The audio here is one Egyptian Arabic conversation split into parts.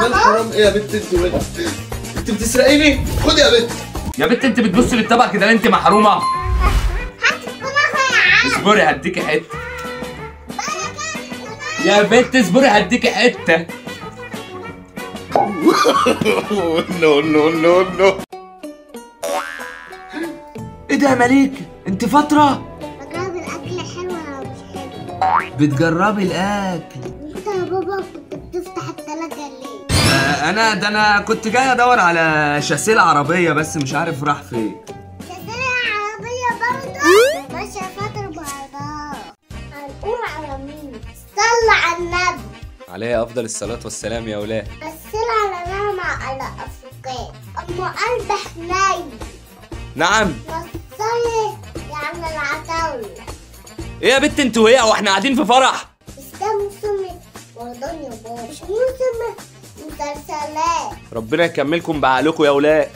مال حرام ايه يا بنت انت وين انت بتسرقيني خد يا بنت يا بنت انت بتبصي للطبق كده انت محرومه هات الكنافة يا عم اصبري هديكي حته يا بنت اصبري هديكي حته نو نو نو نو ايه ده يا مليك انت فتره بجرب الأكل حلو ولا مش حلو بتجربي الاكل انت يا بابا كنت بتفتح التلاجة ليه؟ آه، انا ده انا كنت جاي ادور على شاسيه العربيه بس مش عارف راح فين شغالة عربية برضه ماشية فترة بعضها هنقول على مين؟ صلى على النبي عليه افضل الصلاه والسلام يا ولاد بس على نعمة على أفريقيا أما قلب حنين نعم نصلي يعني العتاولة ايه يا بنت انتوا ايه واحنا قاعدين في فرح بس ده موسم رمضان يا بابا مش موسم مسلسلات ربنا يكملكم بعقلكم يا ولاد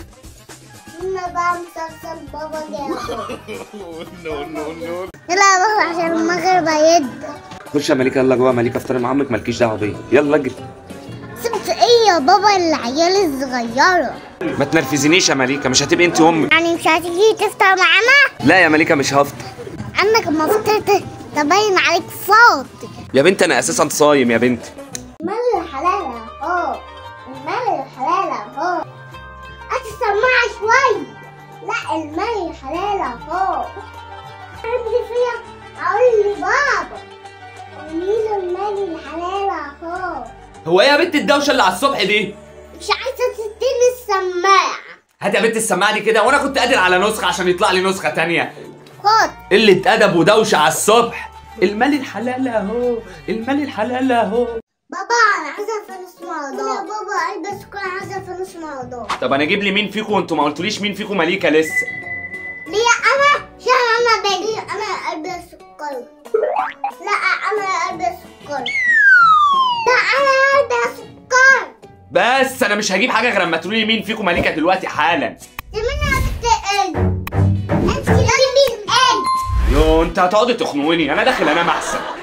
هنا بقى مسلسل بابا جابر نو نو نو يلا يا بابا عشان المغرب هيبدأ خش يا مليكه يلا جوه مليكه افطري مع عمك مالكيش دعوه بيا يلا اجري سبت ايه يا بابا العيال الصغيرة ما تنرفزنيش يا مليكه مش هتبقي انت امي يعني مش هتيجي تفطر معانا لا يا مليكه مش هفطر عندك ما فطرت تبين عليك فاضي يا بنت انا اساسا صايم يا بنت المال الحلال اهو المال الحلال اهو هتسمعها شوي لا المال الحلال اهو عندي فيها اقول لي بابا قولي له المال الحلال اهو هو ايه يا بنت الدوشه اللي على الصبح دي مش عايزه تديني السماعه هات يا بنت السماعه دي كده وانا كنت قادر على نسخه عشان يطلع لي نسخه تانية خد قله ادب ودوشه على الصبح المال الحلال اهو المال الحلال اهو بابا انا عايزه فلوس موضوع يا بابا البس كل عايزه فلوس موضوع طب انا اجيب لي مين فيكم وانتوا ما قلتوليش مين فيكم مليكه لسه ليه انا عشان انا باجي انا قلبي سكر لا انا قلبي سكر لا انا قلبي سكر بس انا مش هجيب حاجه غير اما تقولي لي مين فيكم مليكه دلوقتي حالا تمنى هتتقل انت لازم مين يو انت هتقعدوا تخنقوني انا داخل انام احسن